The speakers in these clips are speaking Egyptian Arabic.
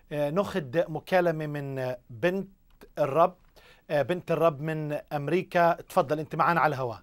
آه، ناخد مكالمة من آه، بنت الرب آه، بنت الرب من أمريكا تفضل أنت معنا على الهواء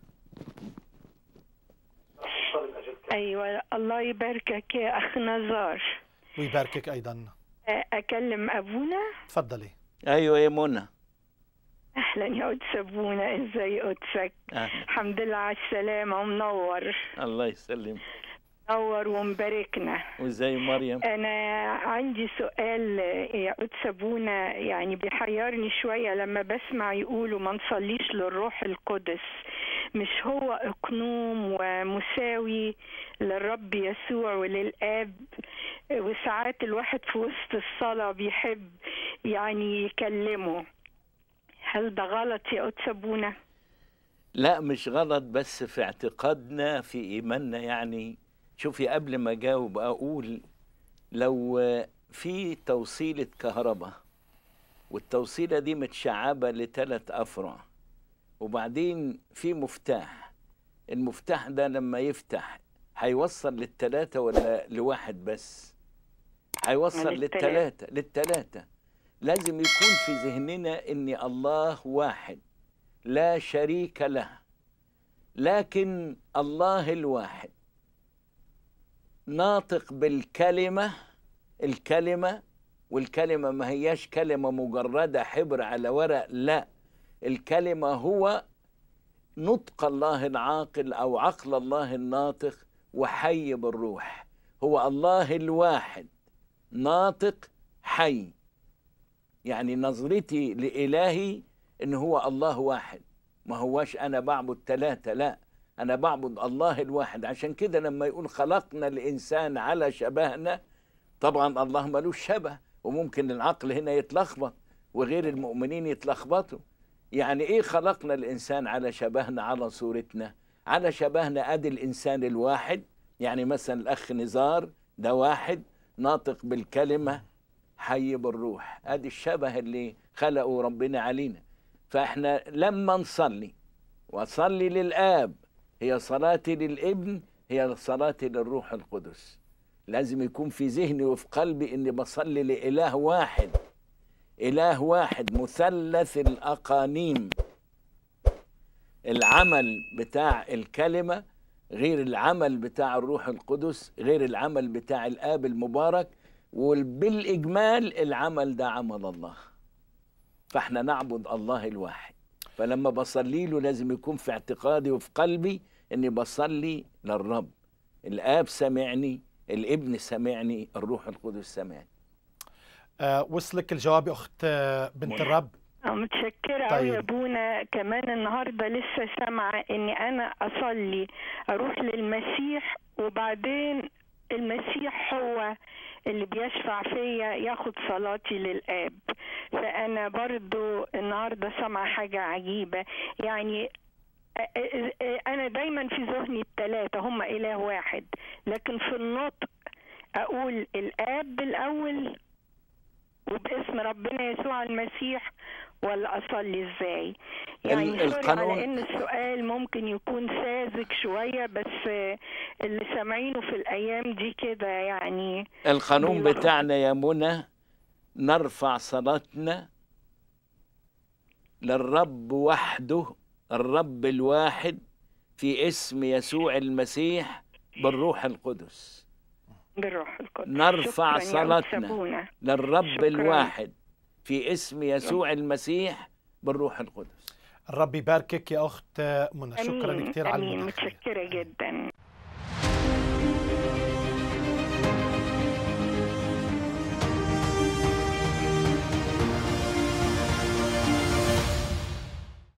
ايوه الله يباركك يا اخ نزار ويباركك أيضا اكلم ابونا تفضلي ايوه يا منى اهلا يا قدس ابونا ازاي قدسك أهلا. الحمد لله على السلامه ومنور الله يسلم منور ومباركنا وازاي مريم انا عندي سؤال يا قدس ابونا يعني بيحيرني شويه لما بسمع يقولوا ما نصليش للروح القدس مش هو اقنوم ومساوي للرب يسوع وللاب وساعات الواحد في وسط الصلاه بيحب يعني يكلمه هل ده غلط يا قدس ابونا لا مش غلط بس في اعتقادنا في ايماننا يعني شوفي قبل ما اجاوب اقول لو في توصيلة كهرباء والتوصيلة دي متشعبة لثلاث أفرع وبعدين في مفتاح المفتاح ده لما يفتح هيوصل للتلاتة ولا لواحد بس هيوصل للتلاتة. للتلاتة للتلاتة لازم يكون في ذهننا ان الله واحد لا شريك له لكن الله الواحد ناطق بالكلمة الكلمة والكلمة ما هياش كلمة مجردة حبر على ورق لا الكلمة هو نطق الله العاقل أو عقل الله الناطق وحي بالروح هو الله الواحد ناطق حي يعني نظرتي لإلهي إن هو الله واحد ما هواش أنا بعبد ثلاثة لا أنا بعبد الله الواحد عشان كده لما يقول خلقنا الإنسان على شبهنا طبعا الله ملوش شبه وممكن العقل هنا يتلخبط وغير المؤمنين يتلخبطوا يعني ايه خلقنا الانسان على شبهنا على صورتنا على شبهنا ادي الانسان الواحد يعني مثلا الاخ نزار ده واحد ناطق بالكلمه حي بالروح ادي الشبه اللي خلقه ربنا علينا فاحنا لما نصلي واصلي للاب هي صلاتي للابن هي صلاتي للروح القدس لازم يكون في ذهني وفي قلبي اني بصلي لاله واحد اله واحد مثلث الاقانيم العمل بتاع الكلمه غير العمل بتاع الروح القدس غير العمل بتاع الاب المبارك وبالاجمال العمل ده عمل الله فاحنا نعبد الله الواحد فلما بصلي له لازم يكون في اعتقادي وفي قلبي اني بصلي للرب الاب سمعني الابن سمعني الروح القدس سمعني آه، وصلك الجواب يا أخت آه، بنت منى. الرب أه، متشكرة طيب. أوي يا أبونا كمان النهاردة لسه سامعة إني أنا أصلي أروح للمسيح وبعدين المسيح هو اللي بيشفع فيا ياخد صلاتي للآب فأنا برضو النهاردة سامعة حاجة عجيبة يعني أ- أ- أ- أنا دايما في ذهني الثلاثة هم إله واحد لكن في النطق أقول الآب الأول وباسم ربنا يسوع المسيح ولا اصلي ازاي يعني ال- سوري القانون- على ان السؤال ممكن يكون ساذج شويه بس آه، اللي سامعينه في الايام دي كده يعني القانون بيلخبط. بتاعنا يا منى نرفع صلاتنا للرب وحده الرب الواحد في اسم يسوع المسيح بالروح القدس بالروح القدس نرفع شكراً يا قدس صلاتنا. أبونا. للرب شكراً. الواحد في اسم يسوع المسيح بالروح القدس الرب يباركك يا أخت آه، منى شكرا امين كثير على امين المداخلة متشكره جدا